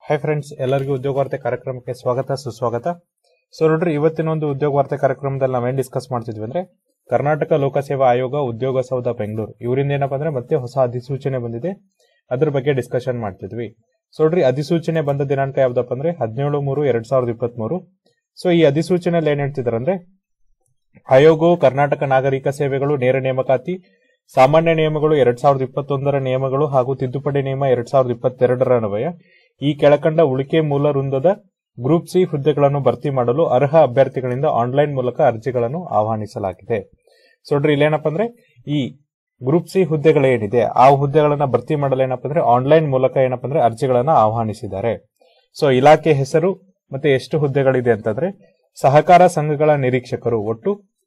hi friends ಎಲ್ಲರಿಗೂ ಉದ್ಯೋಗ ವಾರ್ತೆ ಕಾರ್ಯಕ್ರಮಕ್ಕೆ ಸ್ವಾಗತ ಸುಸ್ವಾಗತ ಸೊ ನೋಡ್ರಿ ಇವತ್ತಿನ ಒಂದು ಉದ್ಯೋಗ ವಾರ್ತೆ ಕಾರ್ಯಕ್ರಮದಲ್ಲಿ ನಾವೇನ್ ಡಿಸ್ಕಸ್ ಮಾಡ್ತಿದ್ವಿ ಅಂದ್ರೆ ಕರ್ನಾಟಕ ಲೋಕಸೇವಾ ಆಯೋಗ ಉದ್ಯೋಗ ಸೌಧ ಬೆಂಗಳೂರು ಇವರಿಂದ ಏನಪ್ಪಾ ಅಂದ್ರೆ ಮತ್ತೆ ಹೊಸ ಅಧಿಸೂಚನೆ ಬಂದಿದೆ ಅದ್ರ ಬಗ್ಗೆ ಡಿಸ್ಕಷನ್ ಮಾಡ್ತಿದ್ವಿ ಸೊ ನೋಡ್ರಿ ಅಧಿಸೂಚನೆ ಬಂದ ದಿನಾಂಕ ಯಾವ್ದಪ್ಪ ಅಂದ್ರೆ ಹದಿನೇಳು ಮೂರು ಎರಡ್ ಸಾವಿರದ ಇಪ್ಪತ್ತ್ ಮೂರು ಸೊ ಈ ಅಧಿಸೂಚನೆಯಲ್ಲಿ ಏನ್ ಹೇಳ್ತಿದಾರೆ ಅಂದ್ರೆ ಆಯೋಗವು ಕರ್ನಾಟಕ ನಾಗರಿಕ ಸೇವೆಗಳು ನೇರ ನೇಮಕಾತಿ ಸಾಮಾನ್ಯ ನಿಯಮಗಳು ಎರಡ್ ಸಾವಿರದ ಇಪ್ಪತ್ತೊಂದರ ನಿಯಮಗಳು ಹಾಗೂ ತಿದ್ದುಪಡಿ ನಿಯಮ ಎರಡ್ ಸಾವಿರದ ಇಪ್ಪತ್ತೆರಡರ ಅನ್ವಯ ಈ ಕೆಳಕಂಡ ಉಳಿಕೆ ಮೂಲ ವೃಂದದ ಗ್ರೂಪ್ ಸಿ ಹುದ್ದೆಗಳನ್ನು ಭರ್ತಿ ಮಾಡಲು ಅರ್ಹ ಅಭ್ಯರ್ಥಿಗಳಿಂದ ಆನ್ಲೈನ್ ಮೂಲಕ ಅರ್ಜಿಗಳನ್ನು ಆಹ್ವಾನಿಸಲಾಗಿದೆ ಸೊ ನೋಡ್ರಿ ಇಲ್ಲೇನಪ್ಪ ಅಂದ್ರೆ ಈ ಗ್ರೂಪ್ ಸಿ ಹುದ್ದೆಗಳೇನಿದೆ ಆ ಹುದ್ದೆಗಳನ್ನ ಭರ್ತಿ ಮಾಡಲು ಏನಪ್ಪ ಅಂದ್ರೆ ಆನ್ಲೈನ್ ಮೂಲಕ ಏನಪ್ಪ ಅಂದ್ರೆ ಅರ್ಜಿಗಳನ್ನ ಆಹ್ವಾನಿಸಿದ್ದಾರೆ ಸೊ ಇಲಾಖೆ ಹೆಸರು ಮತ್ತೆ ಎಷ್ಟು ಹುದ್ದೆಗಳಿದೆ ಅಂತಂದ್ರೆ ಸಹಕಾರ ಸಂಘಗಳ ನಿರೀಕ್ಷಕರು ಒಟ್ಟು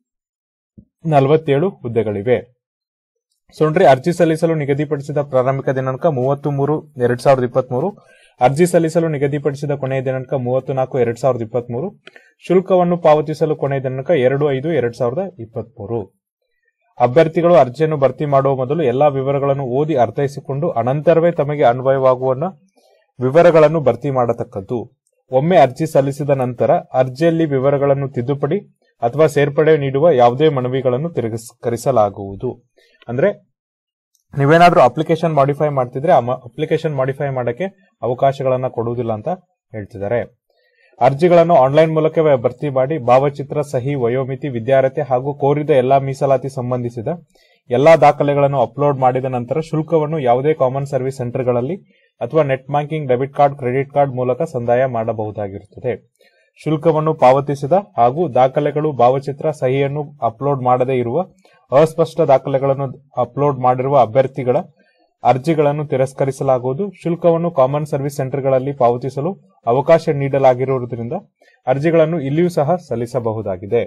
ನಲವತ್ತೇಳು ಹುದ್ದೆಗಳಿವೆ ಸೊ ನೋಡ್ರಿ ಅರ್ಜಿ ಸಲ್ಲಿಸಲು ನಿಗದಿಪಡಿಸಿದ ಪ್ರಾರಂಭಿಕ ದಿನಾಂಕ ಮೂವತ್ತು ಮೂರು ಎರಡ್ ಸಾವಿರದ ಇಪ್ಪತ್ತ್ ಮೂರು ಅರ್ಜಿ ಸಲ್ಲಿಸಲು ನಿಗದಿಪಡಿಸಿದ ಕೊನೆಯ ದಿನಾಂಕ ಮೂವತ್ತು ನಾಲ್ಕು ಎರಡ್ ಸಾವಿರದ ಇಪ್ಪತ್ತ್ ಮೂರು ಶುಲ್ಕವನ್ನು ಪಾವತಿಸಲು ಕೊನೆಯ ದಿನಾಂಕ ಎರಡು ಐದು ಎರಡ್ ಸಾವಿರದ ಇಪ್ಪತ್ತ್ ಮೂರು ಅಭ್ಯರ್ಥಿಗಳು ಅರ್ಜಿಯನ್ನು ಭರ್ತಿ ಮಾಡುವ ಮೊದಲು ಎಲ್ಲಾ ವಿವರಗಳನ್ನು ಓದಿ ಅರ್ಥೈಸಿಕೊಂಡು ಅನಂತರವೇ ತಮಗೆ ಅನ್ವಯವಾಗುವ ವಿವರಗಳನ್ನು ಭರ್ತಿ ಮಾಡತಕ್ಕದ್ದು ಒಮ್ಮೆ ಅರ್ಜಿ ಸಲ್ಲಿಸಿದ ನಂತರ ಅರ್ಜಿಯಲ್ಲಿ ವಿವರಗಳನ್ನು ತಿದ್ದುಪಡಿ ಅಥವಾ ಸೇರ್ಪಡೆ ನೀಡುವ ಯಾವುದೇ ಮನವಿಗಳನ್ನು ತಿರಸ್ಕರಿಸಲಾಗುವುದು ಅಂದ್ರೆ ನೀವೇನಾದ್ರೂ ಅಪ್ಲಿಕೇಶನ್ ಮಾಡಿಫೈ ಮಾಡ್ತಿದ್ರೆ ಅಪ್ಲಿಕೇಶನ್ ಮಾಡಿಫೈ ಮಾಡಕ್ಕೆ ಅವಕಾಶಗಳನ್ನ ಕೊಡುವುದಿಲ್ಲ ಅಂತ ಹೇಳ್ತಿದ್ದಾರೆ ಅರ್ಜಿಗಳನ್ನು ಆನ್ಲೈನ್ ಮೂಲಕವೇ ಭರ್ತಿ ಮಾಡಿ ಭಾವಚಿತ್ರ ಸಹಿ ವಯೋಮಿತಿ ವಿದ್ಯಾರ್ಹತೆ ಹಾಗೂ ಕೋರಿದ ಎಲ್ಲಾ ಮೀಸಲಾತಿ ಸಂಬಂಧಿಸಿದ ಎಲ್ಲಾ ದಾಖಲೆಗಳನ್ನು ಅಪ್ಲೋಡ್ ಮಾಡಿದ ನಂತರ ಶುಲ್ಕವನ್ನು ಯಾವುದೇ ಕಾಮನ್ ಸರ್ವಿಸ್ ಸೆಂಟರ್ಗಳಲ್ಲಿ ಅಥವಾ net banking debit card credit card ಮೂಲಕ ಸಂದಾಯ ಮಾಡಬಹುದಾಗಿರುತ್ತದೆ ಶುಲ್ಕವನ್ನು ಪಾವತಿಸಿದ ಹಾಗೂ ದಾಖಲೆಗಳು ಭಾವಚಿತ್ರ ಸಹಿಯನ್ನು ಅಪ್ಲೋಡ್ ಮಾಡದೇ ಇರುವ ಅಸ್ಪಷ್ಟ ದಾಖಲೆಗಳನ್ನು ಅಪ್ಲೋಡ್ ಮಾಡಿರುವ ಅಭ್ಯರ್ಥಿಗಳ ಅರ್ಜಿಗಳನ್ನು ತಿರಸ್ಕರಿಸಲಾಗುವುದು ಶುಲ್ಕವನ್ನು ಕಾಮನ್ ಸರ್ವಿಸ್ ಸೆಂಟರ್ಗಳಲ್ಲಿ ಪಾವತಿಸಲು ಅವಕಾಶ ನೀಡಲಾಗಿರುವುದರಿಂದ ಅರ್ಜಿಗಳನ್ನು ಇಲ್ಲಿಯೂ ಸಹ ಸಲ್ಲಿಸಬಹುದಾಗಿದೆ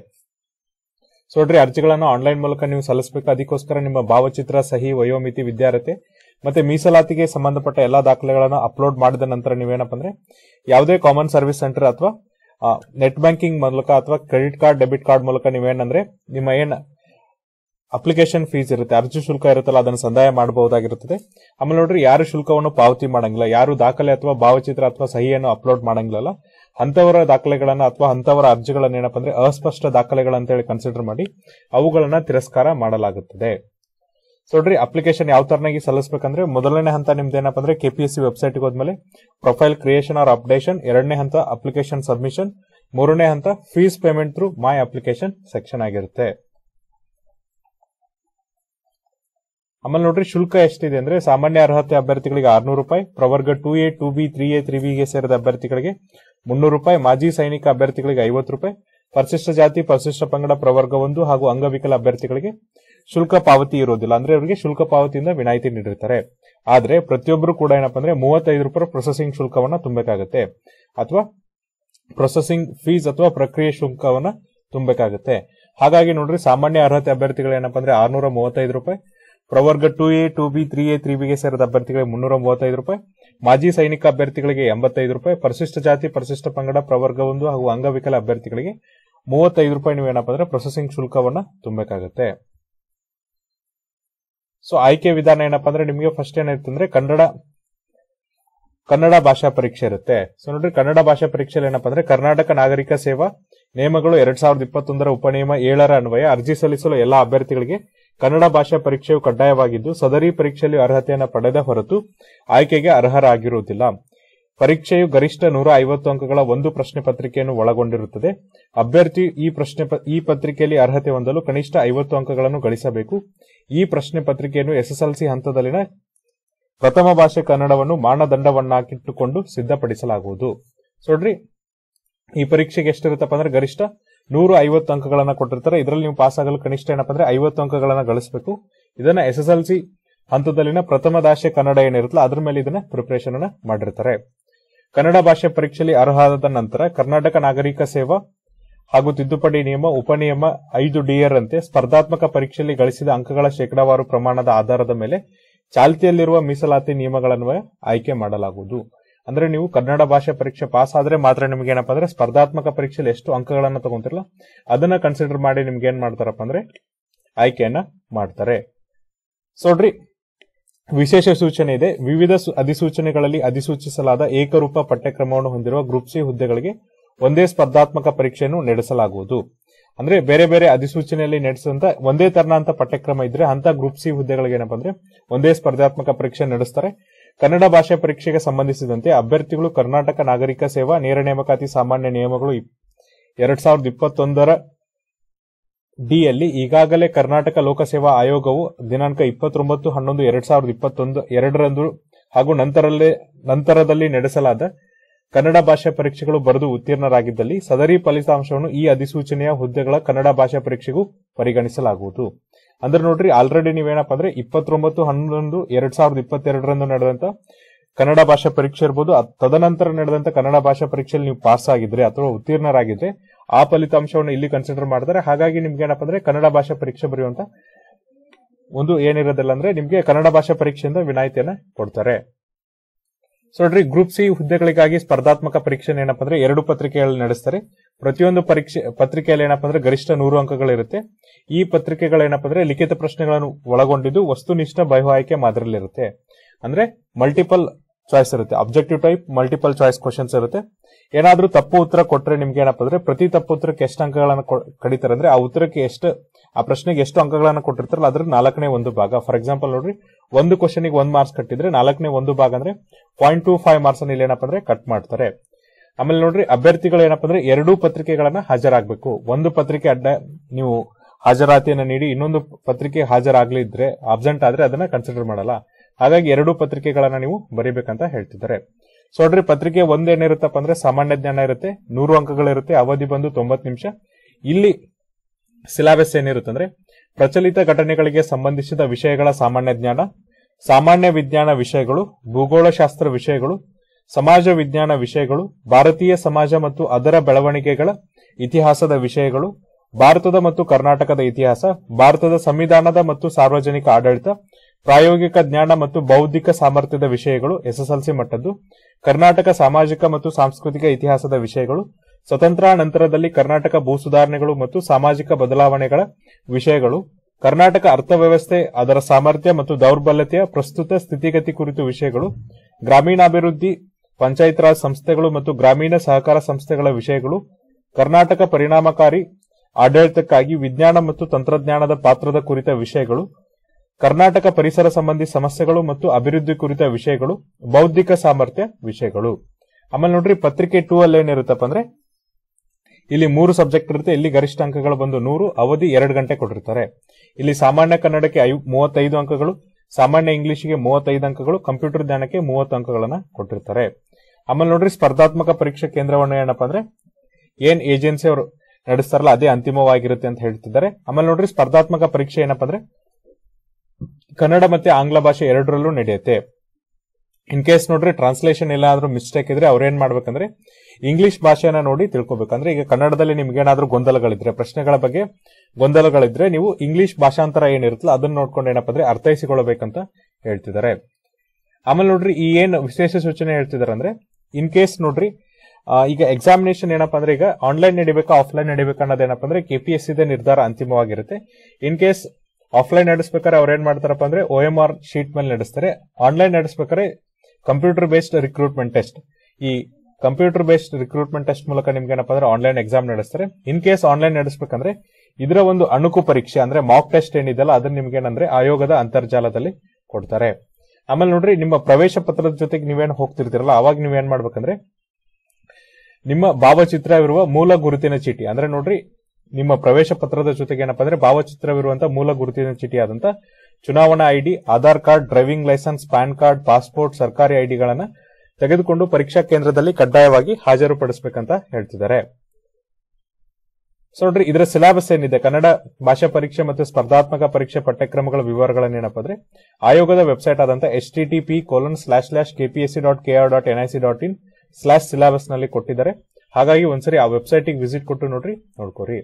ಸೊ ನೋಡ್ರಿ ಅರ್ಜಿಗಳನ್ನು ಆನ್ಲೈನ್ ಮೂಲಕ ನೀವು ಸಲ್ಲಿಸಬೇಕು ಅದಕ್ಕೋಸ್ಕರ ನಿಮ್ಮ ಭಾವಚಿತ್ರ ಸಹಿ ವಯೋಮಿತಿ ವಿದ್ಯಾರ್ಹತೆ ಮತ್ತೆ ಮೀಸಲಾತಿಗೆ ಸಂಬಂಧಪಟ್ಟ ಎಲ್ಲಾ ದಾಖಲೆಗಳನ್ನು ಅಪ್ಲೋಡ್ ಮಾಡಿದ ನಂತರ ನೀವೇನಪ್ಪ ಅಂದ್ರೆ ಯಾವುದೇ ಕಾಮನ್ ಸರ್ವಿಸ್ ಸೆಂಟರ್ ಅಥವಾ ನೆಟ್ ಬ್ಯಾಂಕಿಂಗ್ ಮೂಲಕ ಅಥವಾ ಕ್ರೆಡಿಟ್ ಕಾರ್ಡ್ ಡೆಬಿಟ್ ಕಾರ್ಡ್ ಮೂಲಕ ನೀವೇನಂದ್ರೆ ನಿಮ್ಮ ಏನ್ ಅಪ್ಲಿಕೇಶನ್ ಫೀಸ್ ಇರುತ್ತೆ ಅರ್ಜಿ ಶುಲ್ಕ ಇರುತ್ತಲ್ಲ ಅದನ್ನು ಸಂದಾಯ ಮಾಡಬಹುದಾಗಿರುತ್ತದೆ ಆಮೇಲೆ ನೋಡ್ರಿ ಯಾರು ಶುಲ್ಕವನ್ನು ಪಾವತಿ ಮಾಡಂಗಿಲ್ಲ ಯಾರು ದಾಖಲೆ ಅಥವಾ ಭಾವಚಿತ್ರ ಅಥವಾ ಸಹಿಯನ್ನು ಅಪ್ಲೋಡ್ ಮಾಡಂಗಿಲ್ಲ ಅಂತವರ ದಾಖಲೆಗಳನ್ನ ಅಥವಾ ಅಂತವರ ಅರ್ಜಿಗಳನ್ನ ಏನಪ್ಪ ಅಂದ್ರೆ ಅಸ್ಪಷ್ಟ ದಾಖಲೆಗಳಂತ ಹೇಳಿ ಕನ್ಸಿಡರ್ ಮಾಡಿ ಅವುಗಳನ್ನ ತಿರಸ್ಕಾರ ಮಾಡಲಾಗುತ್ತದೆ ಸೊ ನೋಡ್ರಿ ಅಪ್ಲಿಕೇಶನ್ ಯಾವ ತರನಾಗಿ ಸಲ್ಲಿಸಬೇಕಂದ್ರೆ ಮೊದಲನೇ ಹಂತ ನಿಮ್ದು ಏನಪ್ಪ ಅಂದ್ರೆ ಕೆಪಿಎಸ್ಸಿ ವೆಬ್ಸೈಟ್ಗೆ ಹೋದ್ಮೇಲೆ ಪ್ರೊಫೈಲ್ ಕ್ರಿಯೇಷನ್ ಆರ್ ಅಪ್ಡೇಷನ್ ಎರಡನೇ ಹಂತ ಅಪ್ಲಿಕೇಶನ್ ಸಬ್ಮಿಷನ್ ಮೂರನೇ ಹಂತ fees payment through my application section ಆಗಿರುತ್ತೆ ಆಮೇಲೆ ನೋಡ್ರಿ ಶುಲ್ಕ ಎಷ್ಟಿದೆ ಅಂದ್ರೆ ಸಾಮಾನ್ಯ ಅರ್ಹತೆ ಅಭ್ಯರ್ಥಿಗಳಿಗೆ ಆರ್ನೂರು ರೂಪಾಯಿ ಪ್ರವರ್ಗ two A two B three A three ಬಿಗೆ ಸೇರಿದ ಅಭ್ಯರ್ಥಿಗಳಿಗೆ ಮುನ್ನೂರು ರೂಪಾಯಿ ಮಾಜಿ ಸೈನಿಕ ಅಭ್ಯರ್ಥಿಗಳಿಗೆ ಐವತ್ತು ರೂಪಾಯಿ ಪರಿಶಿಷ್ಟ ಜಾತಿ ಪರಿಶಿಷ್ಟ ಪಂಗಡ ಪ್ರವರ್ಗ ಒಂದು ಹಾಗೂ ಅಂಗವಿಕಲ ಅಭ್ಯರ್ಥಿಗಳಿಗೆ ಶುಲ್ಕ ಪಾವತಿ ಇರೋದಿಲ್ಲ ಅಂದ್ರೆ ಅವರಿಗೆ ಶುಲ್ಕ ಪಾವತಿಯಿಂದ ವಿನಾಯಿತಿ ನೀಡಿರ್ತಾರೆ ಆದ್ರೆ ಪ್ರತಿಯೊಬ್ಬರು ಕೂಡ ಏನಪ್ಪಾ ಅಂದ್ರೆ ಮೂವತ್ತೈದು ರೂಪಾಯಿ ಪ್ರೊಸೆಸಿಂಗ್ ಶುಲ್ಕವನ್ನ ತುಂಬಬೇಕಾಗುತ್ತೆ ಅಥವಾ ಪ್ರೊಸೆಸಿಂಗ್ ಫೀಸ್ ಅಥವಾ ಪ್ರಕ್ರಿಯೆ ಶುಲ್ಕವನ್ನ ತುಂಬಬೇಕಾಗುತ್ತೆ ಹಾಗಾಗಿ ನೋಡ್ರಿ ಸಾಮಾನ್ಯ ಅರ್ಹತೆ ಅಭ್ಯರ್ಥಿಗಳು ಏನಪ್ಪಾ ಅಂದ್ರೆ ಆರ್ನೂರ ಮೂವತ್ತೈದು ರೂಪಾಯಿ ಪ್ರವರ್ಗ two A two B three A three ಬಿಗೆ ಸೇರಿದ ಅಭ್ಯರ್ಥಿಗಳಿಗೆ ಮುನ್ನೂರ ಮೂವತ್ತೈದು ರೂಪಾಯಿ ಮಾಜಿ ಸೈನಿಕ ಅಭ್ಯರ್ಥಿಗಳಿಗೆ ಎಂಬತ್ತೈದು ರೂಪಾಯಿ ಪರಿಶಿಷ್ಟ ಜಾತಿ ಪರಿಶಿಷ್ಟ ಪಂಗಡ ಪ್ರವರ್ಗ ಒಂದು ಹಾಗೂ ಅಂಗವಿಕಲ ಅಭ್ಯರ್ಥಿಗಳಿಗೆ ಮೂವತ್ತೈದು ರೂಪಾಯಿ ನೀವು ಏನಪ್ಪಾ ಅಂದ್ರೆ ಪ್ರೊಸೆಸಿಂಗ್ ಶುಲ್ಕವನ್ನ ತುಂಬಬೇಕಾಗುತ್ತೆ ಸೊ ಆಯ್ಕೆ ವಿಧಾನ ಏನಪ್ಪಾ ಅಂದ್ರೆ ನಿಮಗೆ ಫಸ್ಟ್ ಏನಿರುತ್ತೆ ಅಂದ್ರೆ ಕನ್ನಡ ಕನ್ನಡ ಭಾಷಾ ಪರೀಕ್ಷೆ ಇರುತ್ತೆ ಸೊ ನೋಡ್ರಿ ಕನ್ನಡ ಭಾಷಾ ಪರೀಕ್ಷೆಯಲ್ಲಿ ಏನಪ್ಪಾ ಅಂದ್ರೆ ಕರ್ನಾಟಕ ನಾಗರಿಕ ಸೇವಾ ನಿಯಮಗಳು ಎರಡ್ ಸಾವಿರದ ಇಪ್ಪತ್ತೊಂದರ ಉಪನಿಯಮ ಏಳರ ಅನ್ವಯ ಅರ್ಜಿ ಸಲ್ಲಿಸಲು ಎಲ್ಲಾ ಅಭ್ಯರ್ಥಿಗಳಿಗೆ ಕನ್ನಡ ಭಾಷಾ ಪರೀಕ್ಷೆಯು ಕಡ್ಡಾಯವಾಗಿದ್ದು ಸದರಿ ಪರೀಕ್ಷೆಯಲ್ಲಿ ಅರ್ಹತೆಯನ್ನು ಪಡೆದ ಹೊರತು ಆಯ್ಕೆಗೆ ಅರ್ಹರಾಗಿರುವುದಿಲ್ಲ ಪರೀಕ್ಷೆಯು ಗರಿಷ್ಠ ನೂರ ಐವತ್ತು ಅಂಕಗಳ ಒಂದು ಪ್ರಶ್ನೆ ಪತ್ರಿಕೆಯನ್ನು ಒಳಗೊಂಡಿರುತ್ತದೆ ಅಭ್ಯರ್ಥಿ ಈ ಪ್ರಶ್ನೆ ಈ ಪತ್ರಿಕೆಯಲ್ಲಿ ಅರ್ಹತೆ ಹೊಂದಲು ಕನಿಷ್ಠ ಐವತ್ತು ಅಂಕಗಳನ್ನು ಗಳಿಸಬೇಕು ಈ ಪ್ರಶ್ನೆ ಪತ್ರಿಕೆಯನ್ನು ಎಸ್ಎಸ್ಎಲ್ಸಿ ಹಂತದಲ್ಲಿನ ಪ್ರಥಮ ಭಾಷೆ ಕನ್ನಡವನ್ನು ಮಾನದಂಡವನ್ನಾಕಿಟ್ಟುಕೊಂಡು ಸಿದ್ಧಪಡಿಸಲಾಗುವುದು ನೋಡ್ರಿ ಈ ಪರೀಕ್ಷೆಗೆ ಎಷ್ಟಿರುತ್ತಪ್ಪ ಅಂದ್ರೆ ಗರಿಷ್ಠ ನೂರ ಐವತ್ತು ಅಂಕಗಳನ್ನ ಕೊಟ್ಟಿರ್ತಾರೆ ಇದರಲ್ಲಿ ನೀವು ಪಾಸ್ ಆಗಲು ಕನಿಷ್ಠ ಏನಪ್ಪ ಅಂದ್ರೆ ಐವತ್ತು ಅಂಕಗಳನ್ನ ಗಳಿಸಬೇಕು ಇದನ್ನ ಎಸ್ ಎಸ್ ಎಲ್ ಸಿ ಹಂತದಲ್ಲಿನ ಪ್ರಥಮ ಭಾಷೆ ಕನ್ನಡ ಏನಿರುತ್ತಲ್ಲ ಅದ್ರ ಮೇಲೆ ಇದನ್ನ ಪ್ರಿಪರೇಷನ್ ಅನ್ನ ಮಾಡಿರ್ತಾರೆ ಕನ್ನಡ ಭಾಷೆ ಪರೀಕ್ಷೆಯಲ್ಲಿ ಅರ್ಹರಾದ ನಂತರ ಕರ್ನಾಟಕ ನಾಗರಿಕ ಸೇವಾ ಹಾಗೂ ತಿದ್ದುಪಡಿ ನಿಯಮ ಉಪನಿಯಮ ಐದು ಡಿಯರ್ ಅಂತೆ ಸ್ಪರ್ಧಾತ್ಮಕ ಪರೀಕ್ಷೆಯಲ್ಲಿ ಗಳಿಸಿದ ಅಂಕಗಳ ಶೇಕಡಾವಾರು ಪ್ರಮಾಣದ ಆಧಾರದ ಮೇಲೆ ಚಾಲ್ತಿಯಲ್ಲಿರುವ ಮೀಸಲಾತಿ ನಿಯಮಗಳನ್ನು ಆಯ್ಕೆ ಮಾಡಲಾಗುವುದು ಅಂದ್ರೆ ನೀವು ಕನ್ನಡ ಭಾಷೆ ಪರೀಕ್ಷೆ ಪಾಸ್ ಆದ್ರೆ ಮಾತ್ರ ನಿಮ್ಗೆ ಏನಪ್ಪಾ ಅಂದ್ರೆ ಸ್ಪರ್ಧಾತ್ಮಕ ಪರೀಕ್ಷೆಯಲ್ಲಿ ಎಷ್ಟು ಅಂಕಗಳನ್ನ ತಗೊಂತಿರಲ್ಲ ಅದನ್ನ ಕನ್ಸಿಡರ್ ಮಾಡಿ ನಿಮ್ಗೆ ಏನ್ ಮಾಡ್ತಾರಪ್ಪ ಅಂದ್ರೆ ಆಯ್ಕೆಯನ್ನ ಮಾಡ್ತಾರೆ ಸೊ ನೋಡ್ರಿ ವಿಶೇಷ ಸೂಚನೆ ಇದೆ ವಿವಿಧ ಸು- ಅಧಿಸೂಚನೆಗಳಲ್ಲಿ ಅಧಿಸೂಚಿಸಲಾದ ಏಕರೂಪ ಪಠ್ಯಕ್ರಮವನ್ನು ಹೊಂದಿರುವ ಗ್ರೂಪ್ ಸಿ ಹುದ್ದೆಗಳಿಗೆ ಒಂದೇ ಸ್ಪರ್ಧಾತ್ಮಕ ಪರೀಕ್ಷೆಯನ್ನು ನಡೆಸಲಾಗುವುದು ಅಂದ್ರೆ ಬೇರೆ ಬೇರೆ ಅಧಿಸೂಚನೆಯಲ್ಲಿ ನಡೆಸಿದಂತ ಒಂದೇ ತರನಾಂತ ಪಠ್ಯಕ್ರಮ ಇದ್ರೆ ಅಂತ ಗ್ರೂಪ್ ಸಿ ಹುದ್ದೆಗಳಿಗೆ ಏನಪ್ಪಾ ಅಂದ್ರೆ ಒಂದೇ ಸ್ಪರ್ಧಾತ್ಮಕ ಪರೀಕ್ಷೆ ನಡೆಸ್ತಾರೆ ಕನ್ನಡ ಭಾಷೆ ಪರೀಕ್ಷೆಗೆ ಸಂಬಂಧಿಸಿದಂತೆ ಅಭ್ಯರ್ಥಿಗಳು ಕರ್ನಾಟಕ ನಾಗರಿಕ ಸೇವಾ ನೇರ ನೇಮಕಾತಿ ಸಾಮಾನ್ಯ ನಿಯಮಗಳು ಇಪ್- ಎರಡ್ ಸಾವಿರದ ಇಪ್ಪತ್ತೊಂದರ ಡಿಯಲ್ಲಿ ಈಗಾಗಲೇ ಕರ್ನಾಟಕ ಲೋಕಸೇವಾ ಆಯೋಗವು ದಿನಾಂಕ ಇಪ್ಪತ್ತೊಂಬತ್ತು ಹನ್ನೊಂದು ಎರಡ್ ಸಾವಿರದ ಇಪ್ಪತ್ತೊಂದು ಎರಡರಂದು ಹಾಗೂ ನಂತರಲ್ಲೇ ನಂತರದಲ್ಲಿ ನಡೆಸಲಾದ ಕನ್ನಡ ಭಾಷಾ ಪರೀಕ್ಷೆಗಳು ಬರೆದು ಉತ್ತೀರ್ಣರಾಗಿದ್ದಲ್ಲಿ ಸದರಿ ಫಲಿತಾಂಶವನ್ನು ಈ ಅಧಿಸೂಚನೆಯ ಹುದ್ದೆಗಳ ಕನ್ನಡ ಭಾಷಾ ಪರೀಕ್ಷೆಗೂ ಪರಿಗಣಿಸಲಾಗುವುದು ಅಂದ್ರೆ ನೋಡ್ರಿ ಆಲ್ರೆಡಿ ನೀವೇನಪ್ಪ ಅಂದ್ರೆ ಇಪ್ಪತ್ತೊಂಬತ್ತು ಹನ್ನೊಂದು ಎರಡ್ ಸಾವಿರದ ಇಪ್ಪತ್ತೆರಡರಂದು ನಡೆದಂತ ಕನ್ನಡ ಭಾಷಾ ಪರೀಕ್ಷೆ ಇರ್ಬೋದು ಅದ್- ತದನಂತರ ನಡೆದಂತ ಕನ್ನಡ ಭಾಷಾ ಪರೀಕ್ಷೆಯಲ್ಲಿ ನೀವು ಪಾಸ್ ಆಗಿದ್ರೆ ಅಥವಾ ಉತ್ತೀರ್ಣರಾಗಿದ್ರೆ ಆ ಫಲಿತಾಂಶವನ್ನು ಇಲ್ಲಿ ಕನ್ಸಿಡರ್ ಮಾಡ್ತಾರೆ ಹಾಗಾಗಿ ನಿಮ್ಗೆ ಏನಪ್ಪ ಅಂದ್ರೆ ಕನ್ನಡ ಭಾಷಾ ಪರೀಕ್ಷೆ ಬರೆಯುವಂತ ಒಂದು ಏನಿರೋದಿಲ್ಲ ಅಂದ್ರೆ ನಿಮ್ಗೆ ಕನ್ನಡ ಭಾಷಾ ಪರೀಕ್ಷೆಯಿಂದ ವಿನಾಯಿತಿಯನ್ನ ಕೊಡ್ತಾರೆ ಸೊ ನೋಡ್ರಿ ಗ್ರೂಪ್ ಸಿ ಹುದ್ದೆಗಳಿಗಾಗಿ ಸ್ಪರ್ಧಾತ್ಮಕ ಪರೀಕ್ಷೆ ಏನಪ್ಪ ಅಂದ್ರೆ ಎರಡು ಪತ್ರಿಕೆಗಳಲ್ಲಿ ನಡೆಸ್ತಾರೆ ಪ್ರತಿಯೊಂದು ಪರೀಕ್ಷೆ ಪತ್ರಿಕೆಯಲ್ಲಿ ಏನಪ್ಪ ಅಂದ್ರೆ ಗರಿಷ್ಠ ನೂರು ಅಂಕಗಳಿರುತ್ತೆ ಈ ಪತ್ರಿಕೆಗಳು ಏನಪ್ಪ ಅಂದ್ರೆ ಲಿಖಿತ ಪ್ರಶ್ನೆಗಳನ್ನು ಒಳಗೊಂಡಿದ್ದು ವಸ್ತುನಿಷ್ಠ ಬಹು ಆಯ್ಕೆ ಮಾದರಿಯಲ್ಲಿರುತ್ತೆ ಅಂದ್ರೆ ಮಲ್ಟಿಪಲ್ ಚಾಯ್ಸ್ ಇರುತ್ತೆ objective type multiple choice questions ಇರುತ್ತೆ ಏನಾದ್ರೂ ತಪ್ಪು ಉತ್ತರ ಕೊಟ್ರೆ ನಿಮ್ಗೆ ಏನಪ್ಪ ಅಂದ್ರೆ ಪ್ರತಿ ತಪ್ಪು ಉತ್ತರಕ್ಕೆ ಎಷ್ಟು ಅಂಕಗಳನ್ನು ಕೊ- ಕಡಿತಾರೆ ಅಂದ್ರೆ ಆ ಉತ್ತರಕ್ಕೆ ಎಷ್ಟು ಆ ಪ್ರಶ್ನೆಗೆ ಎಷ್ಟು ಅಂಕಗಳನ್ನು ಕೊಟ್ಟಿರ್ತಾರಲ್ಲ ಅದ್ರ ನಾಲ್ಕನೇ ಒಂದು ಭಾಗ ಫಾರ್ ಎಕ್ಸಾಂಪಲ್ ನೋಡ್ರಿ ಒಂದು ಕ್ವಶನ್ಗೆ ಒಂದ್ ಮಾರ್ಕ್ಸ್ ಕಟ್ಟಿದ್ರೆ ನಾಲ್ಕನೇ ಒಂದು ಭಾಗ ಅಂದ್ರೆ ಪಾಯಿಂಟ್ ಟೂ ಫೈವ್ ಮಾರ್ಕ್ಸ್ ಅನ್ನು ಇಲ್ಲಿ ಏನಪ್ಪ ಅಂದ್ರೆ ಕಟ್ ಮಾಡ್ತಾರೆ ಆಮೇಲೆ ನೋಡ್ರಿ ಅಭ್ಯರ್ಥಿಗಳು ಏನಪ್ಪ ಅಂದ್ರೆ ಎರಡೂ ಪತ್ರಿಕೆಗಳನ್ನ ಹಾಜರಾಗಬೇಕು ಒಂದು ಪತ್ರಿಕೆ ಅಡ್ಡ ನೀವು ಹಾಜರಾತಿಯನ್ನ ನೀಡಿ ಇನ್ನೊಂದು ಪತ್ರಿಕೆ ಹಾಜರಾಗ್ಲಿದ್ರೆ ಅಬ್ಸೆಂಟ್ ಆದ್ರೆ ಅದನ್ನ ಕನ್ಸಿಡರ್ ಮಾಡಲ್ಲ ಹಾಗಾಗಿ ಎರಡೂ ಪತ್ರಿಕೆಗಳನ್ನ ನೀವು ಬರೀಬೇಕಂತ ಹೇಳ್ತಿದ್ದಾರೆ ಸೊ ನೋಡ್ರಿ ಪತ್ರಿಕೆ ಒಂದೇನಿರುತ್ತಪ್ಪ ಅಂದ್ರೆ ಸಾಮಾನ್ಯ ಜ್ಞಾನ ಇರುತ್ತೆ ನೂರು ಅಂಕಗಳಿರುತ್ತೆ ಅವಧಿ ಬಂದು ತೊಂಬತ್ತು ನಿಮಿಷ ಇಲ್ಲಿ ಸಿಲಾಬಸ್ ಏನಿರುತ್ತೆ ಅಂದ್ರೆ ಪ್ರಚಲಿತ ಘಟನೆಗಳಿಗೆ ಸಂಬಂಧಿಸಿದ ವಿಷಯಗಳ ಸಾಮಾನ್ಯ ಜ್ಞಾನ ಸಾಮಾನ್ಯ ವಿಜ್ಞಾನ ವಿಷಯಗಳು ಭೂಗೋಳಶಾಸ್ತ್ರ ವಿಷಯಗಳು ಸಮಾಜ ವಿಜ್ಞಾನ ವಿಷಯಗಳು ಭಾರತೀಯ ಸಮಾಜ ಮತ್ತು ಅದರ ಬೆಳವಣಿಗೆಗಳ ಇತಿಹಾಸದ ವಿಷಯಗಳು ಭಾರತದ ಮತ್ತು ಕರ್ನಾಟಕದ ಇತಿಹಾಸ ಭಾರತದ ಸಂವಿಧಾನದ ಮತ್ತು ಸಾರ್ವಜನಿಕ ಆಡಳಿತ ಪ್ರಾಯೋಗಿಕ ಜ್ಞಾನ ಮತ್ತು ಬೌದ್ಧಿಕ ಸಾಮರ್ಥ್ಯದ ವಿಷಯಗಳು ಎಸ್ಎಸ್ಎಲ್ಸಿ ಮಟ್ಟದ್ದು ಕರ್ನಾಟಕ ಸಾಮಾಜಿಕ ಮತ್ತು ಸಾಂಸ್ಕೃತಿಕ ಇತಿಹಾಸದ ವಿಷಯಗಳು ಸ್ವತಂತ್ರ ನಂತರದಲ್ಲಿ ಕರ್ನಾಟಕ ಭೂ ಸುಧಾರಣೆಗಳು ಮತ್ತು ಸಾಮಾಜಿಕ ಬದಲಾವಣೆಗಳ ವಿಷಯಗಳು ಕರ್ನಾಟಕ ಅರ್ಥವ್ಯವಸ್ಥೆ ಅದರ ಸಾಮರ್ಥ್ಯ ಮತ್ತು ದೌರ್ಬಲ್ಯತೆಯ ಪ್ರಸ್ತುತ ಸ್ಥಿತಿಗತಿ ಕುರಿತು ವಿಷಯಗಳು ಗ್ರಾಮೀಣಾಭಿವೃದ್ಧಿ ಪಂಚಾಯತ್ ರಾಜ್ ಸಂಸ್ಥೆಗಳು ಮತ್ತು ಗ್ರಾಮೀಣ ಸಹಕಾರ ಸಂಸ್ಥೆಗಳ ವಿಷಯಗಳು ಕರ್ನಾಟಕ ಪರಿಣಾಮಕಾರಿ ಆಡಳಿತಕ್ಕಾಗಿ ವಿಜ್ಞಾನ ಮತ್ತು ತಂತ್ರಜ್ಞಾನದ ಪಾತ್ರದ ಕುರಿತ ವಿಷಯಗಳು ಕರ್ನಾಟಕ ಪರಿಸರ ಸಂಬಂಧಿ ಸಮಸ್ಯೆಗಳು ಮತ್ತು ಅಭಿವೃದ್ಧಿ ಕುರಿತ ವಿಷಯಗಳು ಬೌದ್ಧಿಕ ಸಾಮರ್ಥ್ಯ ವಿಷಯಗಳು ಆಮೇಲೆ ನೋಡ್ರಿ ಪತ್ರಿಕೆ ಟೂ ಅಲ್ಲಿ ಏನಿರುತ್ತಪ್ಪ ಅಂದ್ರೆ ಇಲ್ಲಿ ಮೂರು ಸಬ್ಜೆಕ್ಟ್ ಇರುತ್ತೆ ಇಲ್ಲಿ ಗರಿಷ್ಠ ಅಂಕಗಳು ಬಂದು ನೂರು ಅವಧಿ ಎರಡು ಗಂಟೆ ಕೊಟ್ಟಿರ್ತಾರೆ ಇಲ್ಲಿ ಸಾಮಾನ್ಯ ಕನ್ನಡಕ್ಕೆ ಐ- ಮೂವತ್ತೈದು ಅಂಕಗಳು ಸಾಮಾನ್ಯ ಇಂಗ್ಲಿಷ್ಗೆ ಮೂವತ್ತೈದು ಅಂಕಗಳು ಕಂಪ್ಯೂಟರ್ ಜ್ಞಾನಕ್ಕೆ ಮೂವತ್ತು ಅಂಕಗಳನ್ನ ಕೊಟ್ಟಿರ್ತಾರೆ ಆಮೇಲೆ ನೋಡ್ರಿ ಸ್ಪರ್ಧಾತ್ಮಕ ಪರೀಕ್ಷಾ ಕೇಂದ್ರವನ್ನು ಏನಪ್ಪಾ ಅಂದ್ರೆ ಏನ್ ಏಜೆನ್ಸಿ ಅವರು ನಡೆಸ್ತಾರಲ್ಲ ಅದೇ ಅಂತಿಮವಾಗಿರುತ್ತೆ ಅಂತ ಹೇಳ್ತಿದ್ದಾರೆ ಆಮೇಲೆ ನೋಡ್ರಿ ಸ್ಪರ್ಧಾತ್ಮಕ ಪರೀಕ್ಷೆ ಏನಪ್ಪಾ ಅಂದ್ರೆ ಕನ್ನಡ ಮತ್ತೆ ಆಂಗ್ಲ ಭಾಷೆ ಎರಡರಲ್ಲೂ ನಡೆಯುತ್ತೆ ಇನ್ ಕೇಸ್ ನೋಡ್ರಿ ಟ್ರಾನ್ಸ್ಲೇಷನ್ ಎಲ್ಲಾದ್ರೂ ಮಿಸ್ಟೇಕ್ ಇದ್ರೆ ಅವ್ರೇನ್ ಮಾಡ್ಬೇಕಂದ್ರೆ ಇಂಗ್ಲಿಷ್ ಭಾಷೆನ ನೋಡಿ ತಿಳ್ಕೊಬೇಕಂದ್ರೆ ಈಗ ಕನ್ನಡದಲ್ಲಿ ನಿಮ್ಗೇನಾದ್ರೂ ಗೊಂದಲಗಳಿದ್ರೆ ಪ್ರಶ್ನೆಗಳ ಬಗ್ಗೆ ಗೊಂದಲಗಳಿದ್ರೆ ನೀವು ಇಂಗ್ಲಿಷ್ ಭಾಷಾಂತರ ಏನಿರುತ್ತಲ್ಲ ಅದನ್ನ ನೋಡ್ಕೊಂಡು ಏನಪ್ಪ ಅಂದ್ರೆ ಅರ್ಥೈಸಿಕೊಳ್ಳಬೇಕಂತ ಹೇಳ್ತಿದ್ದಾರೆ ಆಮೇಲೆ ನೋಡ್ರಿ ಈ ಏನ್ ವಿಶೇಷ ಸೂಚನೆ ಹೇಳ್ತಿದಾರೆ ಅಂದ್ರೆ ಇನ್ ಕೇಸ್ ನೋಡ್ರಿ ಆ, ಈಗ ಎಕ್ಸಾಮಿನೇಷನ್ ಏನಪ್ಪಾ ಅಂದ್ರೆ ಈಗ ಆನ್ಲೈನ್ ನಡಿಬೇಕಾ ಆಫ್ಲೈನ್ ನಡಿಬೇಕಾ ಅನ್ನೋದೇನಪ್ಪ ಅಂದ್ರೆ ಕೆಪಿಎಸ್ ದೇ ನಿರ್ಧಾರ ಅಂತಿಮವಾಗಿರುತ್ತೆ ಇನ್ ಕೇಸ್ ಆಫ್ಲೈನ್ ನಡೆಸ್ಬೇಕಾದ್ರೆ ಅವ್ರು ಏನ್ ಮಾಡ್ತಾರಪ್ಪ ಅಂದ್ರೆ ಒ ಎಂ ಆರ್ ಶೀಟ್ ಮೇಲೆ ನಡೆಸ್ತಾರೆ ಆನ್ಲೈನ್ ನಡೆಸ್ಬೇಕಾದ್ರೆ ಕಂಪ್ಯೂಟರ್ ಬೇಸ್ಡ್ ರಿಕ್ರೂಟ್ಮೆಂಟ್ ಟೆಸ್ಟ್ ಈ ಕಂಪ್ಯೂಟರ್ ಬೇಸ್ಡ್ ರಿಕ್ರೂಟ್ಮೆಂಟ್ ಟೆಸ್ಟ್ ಮೂಲಕ ನಿಮ್ಗೆ ಏನಪ್ಪಾ ಅಂದ್ರೆ ಆನ್ಲೈನ್ ಎಕ್ಸಾಮ್ ನಡೆಸ್ತಾರೆ ಇನ್ ಕೇಸ್ ಆನ್ಲೈನ್ ನಡೆಸ್ಬೇಕಂದ್ರೆ ಇದರ ಒಂದು ಅಣುಕು ಪರೀಕ್ಷೆ ಅಂದ್ರೆ ಮಾಕ್ ಟೆಸ್ಟ್ ಏನಿದೆಯಲ್ಲ ಅದನ್ನ ನಿಮ್ಗೆ ಏನಂದ್ರೆ ಆಯೋಗದ ಅಂತರ್ಜಾಲದಲ್ಲಿ ಕೊಡ್ತಾರೆ ಆಮೇಲೆ ನೋಡ್ರಿ ನಿಮ್ಮ ಪ್ರವೇಶ ಪತ್ರದ ಜೊತೆಗೆ ನೀವೇನು ಹೋಗ್ತಿರ್ತೀರಲ್ಲ ಅವಾಗ ನೀವೇನ್ ಮಾಡ್ಬೇಕಂದ್ರೆ ನಿಮ್ಮ ಭಾವಚಿತ್ರವಿರುವ ಮೂಲ ಗುರುತಿನ ಚೀಟಿ ಅಂದ್ರೆ ನೋಡ್ರಿ ನಿಮ್ಮ ಪ್ರವೇಶ ಪತ್ರದ ಜೊತೆಗೆ ಏನಪ್ಪಾ ಅಂದ್ರೆ ಭಾವಚಿತ್ರವಿರುವಂತ ಮೂಲ ಗುರುತಿನ ಚೀಟಿ ಆದಂತ ಚುನಾವಣಾ ID Aadhaar card driving licence PAN card passport ಸರ್ಕಾರಿ ಐಡಿಗಳನ್ನ ತೆಗೆದುಕೊಂಡು ಪರೀಕ್ಷಾ ಕೇಂದ್ರದಲ್ಲಿ ಕಡ್ಡಾಯವಾಗಿ ಹಾಜರುಪಡಿಸಬೇಕಂತ ಹೇಳ್ತಿದ್ದಾರೆ ಸೊ ನೋಡ್ರಿ ಇದರ ಸಿಲೆಬಸ್ ಏನಿದೆ ಕನ್ನಡ ಭಾಷಾ ಪರೀಕ್ಷೆ ಮತ್ತು ಸ್ಪರ್ಧಾತ್ಮಕ ಪರೀಕ್ಷೆ ಪಠ್ಯಕ್ರಮಗಳ ವಿವರಗಳನ್ನ ಏನಪ್ಪ ಅಂದ್ರೆ ಆಯೋಗದ ವೆಬ್ಸೈಟ್ ಆದಂತ H T T P colon slash slash KPSC dot K R dot N I C dot in slash syllabus ನಲ್ಲಿ ಕೊಟ್ಟಿದ್ದಾರೆ ಹಾಗಾಗಿ ಒಂದ್ಸರಿ ಆ ವೆಬ್ಸೈಟ್ ವಿಸಿಟ್ ಕೊಟ್ಟು ನೋಡ್ರಿ ನೋಡ್ಕೋರಿ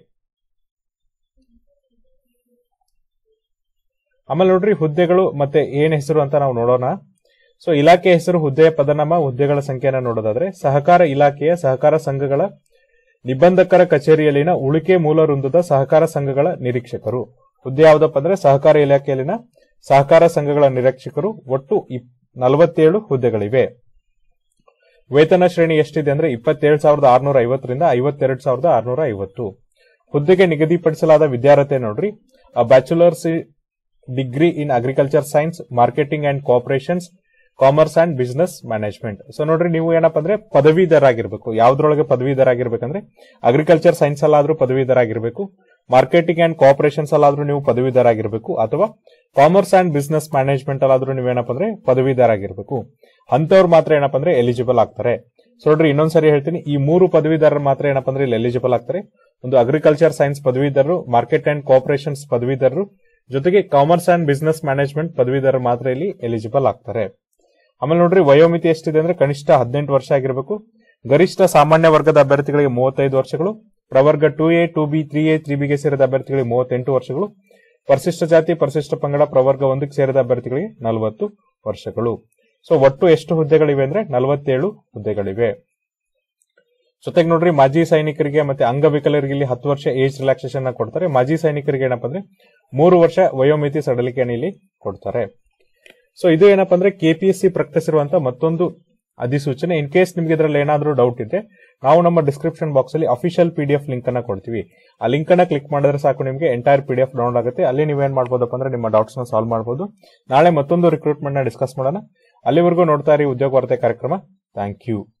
ಆಮೇಲೆ ನೋಡ್ರಿ ಹುದ್ದೆಗಳು ಮತ್ತೆ ಏನ್ ಹೆಸರು ಅಂತ ನಾವು ನೋಡೋಣ ಸೊ ಇಲಾಖೆ ಹೆಸರು ಹುದ್ದೆಯ ಪದನಾಮ ಹುದ್ದೆಗಳ ಸಂಖ್ಯೆಯನ್ನು ನೋಡೋದಾದ್ರೆ ಸಹಕಾರ ಇಲಾಖೆಯ ಸಹಕಾರ ಸಂಘಗಳ ನಿಬಂಧಕರ ಕಚೇರಿಯಲ್ಲಿನ ಉಳಿಕೆ ಮೂಲ ವೃಂದದ ಸಹಕಾರ ಸಂಘಗಳ ನಿರೀಕ್ಷಕರು ಹುದ್ದೆ ಯಾವ್ದಪ್ಪ ಅಂದ್ರೆ ಸಹಕಾರ ಇಲಾಖೆಯಲ್ಲಿನ ಸಹಕಾರ ಸಂಘಗಳ ನಿರೀಕ್ಷಕರು ಒಟ್ಟು ನಲವತ್ತೇಳು ಹುದ್ದೆಗಳಿವೆ ವೇತನ ಶ್ರೇಣಿ ಎಷ್ಟಿದೆ ಅಂದ್ರೆ ಇಪ್ಪತ್ತೇಳು ಸಾವಿರದ ಆರ್ನೂರ ಐವತ್ತರಿಂದ ಐವತ್ತೆರಡು ಸಾವಿರದ ಆರ್ನೂರ ಐವತ್ತು ಹುದ್ದೆಗೆ ನಿಗದಿಪಡಿಸಲಾದ ವಿದ್ಯಾರ್ಹತೆ ನೋಡ್ರಿ bachelors degree in agriculture science marketing and cooperations commerce and business management so ನೋಡ್ರಿ ನೀವು ಏನಪ್ಪಾ ಅಂದ್ರೆ ಪದವೀಧರ ಆಗಿರ್ಬೇಕು ಯಾವ್ದ್ರೊಳಗೆ ಪದವೀಧರ ಆಗಿರ್ಬೇಕಂದ್ರೆ ಅಗ್ರಿಕಲ್ಚರ್ ಸೈನ್ಸ್ ಅಲ್ಲಾದ್ರೂ ಪದವೀಧರ ಆಗಿರ್ಬೇಕು ಮಾರ್ಕೆಟಿಂಗ್ ಅಂಡ್ ಕೋಆಪರೇಷನ್ಸ್ ಅಲ್ಲಾದ್ರೂ ನೀವು ಪದವೀಧರ ಆಗಿರ್ಬೇಕು ಅಥವಾ ಕಾಮರ್ಸ್ ಅಂಡ್ ಬಿಸಿನೆಸ್ ಮ್ಯಾನೇಜ್ಮೆಂಟ್ ಅಲ್ಲಾದ್ರೂ ನೀವೇನಪ್ಪ ಅಂದ್ರೆ ಪದವೀಧರ ಆಗಿರ್ಬೇಕು ಅಂತವ್ರು ಮಾತ್ರ ಏನಪ್ಪ ಅಂದ್ರೆ ಎಲಿಜಿಬಲ್ ಆಗ್ತಾರೆ ಸೊ ನೋಡ್ರಿ ಇನ್ನೊಂದ್ಸರಿ ಹೇಳ್ತೀನಿ ಈ ಮೂರು ಪದವೀಧರರು ಮಾತ್ರ ಏನಪ್ಪ ಅಂದ್ರೆ ಇಲ್ಲಿ ಎಲಿಜಿಬಲ್ ಆಗ್ತಾರೆ ಒಂದು ಅಗ್ರಿಕಲ್ಚರ್ ಸೈನ್ಸ್ ಪದವೀಧರರು ಮಾರ್ಕೆಟ್ ಅಂಡ್ ಕೋಆಪರೇಷನ್ಸ್ ಪದವೀಧರರು ಜೊತೆಗೆ ಕಾಮರ್ಸ್ ಅಂಡ್ ಬಿಸಿನೆಸ್ ಮ್ಯಾನೇಜ್ಮೆಂಟ್ ಪದವೀಧರರು ಮಾತ್ರ ಇಲ್ಲಿ ಎಲಿಜಿಬಲ್ ಆಗ್ತಾರೆ ಆಮೇಲೆ ನೋಡ್ರಿ ವಯೋಮಿತಿ ಎಷ್ಟಿದೆ ಅಂದ್ರೆ ಕನಿಷ್ಠ ಹದಿನೆಂಟು ವರ್ಷ ಆಗಿರಬೇಕು ಗರಿಷ್ಠ ಸಾಮಾನ್ಯ ವರ್ಗದ ಅಭ್ಯರ್ಥಿಗಳಿಗೆ ಮೂವತ್ತೈದು ವರ್ಷಗಳು ಪ್ರವರ್ಗ two A two B three A three ಬಿಗೆ ಸೇರಿದ ಅಭ್ಯರ್ಥಿಗಳಿಗೆ ಮೂವತ್ತೆಂಟು ವರ್ಷಗಳು ಪರಿಶಿಷ್ಟ ಜಾತಿ ಪರಿಶಿಷ್ಟ ಪಂಗಡ ಪ್ರವರ್ಗ ಒಂದಕ್ಕೆ ಸೇರಿದ ಅಭ್ಯರ್ಥಿಗಳಿಗೆ ನಲವತ್ತು ವರ್ಷಗಳು ಸೊ ಒಟ್ಟು ಎಷ್ಟು ಹುದ್ದೆಗಳಿವೆ ಅಂದ್ರೆ ನಲವತ್ತೇಳು ಹುದ್ದೆಗಳಿವೆ ಜೊತೆಗೆ ನೋಡ್ರಿ ಮಾಜಿ ಸೈನಿಕರಿಗೆ ಮತ್ತೆ ಅಂಗವಿಕಲರಿಗೆ ಇಲ್ಲಿ ಹತ್ತು ವರ್ಷ ಏಜ್ ರಿಲ್ಯಾಕ್ಸೇಷನ್ ಕೊಡ್ತಾರೆ ಮಾಜಿ ಸೈನಿಕರಿಗೆ ಏನಪ್ಪಾ ಅಂದ್ರೆ ಮೂರು ವರ್ಷ ವಯೋಮಿತಿ ಸಡಲಿಕೆಯನ್ನು ಇಲ್ಲಿ ಕೊಡ್ತಾರೆ ಸೊ ಇದು ಏನಪ್ಪಾ ಅಂದ್ರೆ ಕೆಪಿಎಸ್ಸಿ ಪ್ರಕಟಿಸಿರುವಂತ ಮತ್ತೊಂದು ಅಧಿಸೂಚನೆ ಇನ್ ಕೇಸ್ ನಿಮ್ಗೆ ಇದರಲ್ಲಿ ಏನಾದರೂ ಡೌಟ್ ಇದೆ ನಾವು ನಮ್ಮ ಡಿಸ್ಕ್ರಿಪ್ಷನ್ ಬಾಕ್ಸ್ ಅಲ್ಲಿ official P D F link ಅನ್ನ ಕೊಡ್ತೀವಿ ಆ ಲಿಂಕ್ ಅನ್ನ ಕ್ಲಿಕ್ ಮಾಡಿದ್ರೆ ಸಾಕು ನಿಮಗೆ entire P D F download ಆಗುತ್ತೆ ಅಲ್ಲಿ ನೀವೇನ್ ಮಾಡ್ಬೋದಪ್ಪ ಅಂದ್ರೆ ನಿಮ್ಮ ಡೌಟ್ಸ್ ನ ಸಾಲ್ವ್ ಮಾಡಬಹುದು ನಾಳೆ ಮತ್ತೊಂದು ರಿಕ್ರೂಟ್ಮೆಂಟ್ ನ ಡಿಸ್ಕಸ್ ಮಾಡೋಣ ಅಲ್ಲಿವರೆಗೂ ನೋಡ್ತಾ ಇರಿ ಉದ್ಯೋಗ ವಾರ್ತೆ ಕಾರ್ಯಕ್ರಮ ಥ್ಯಾಂಕ್ ಯು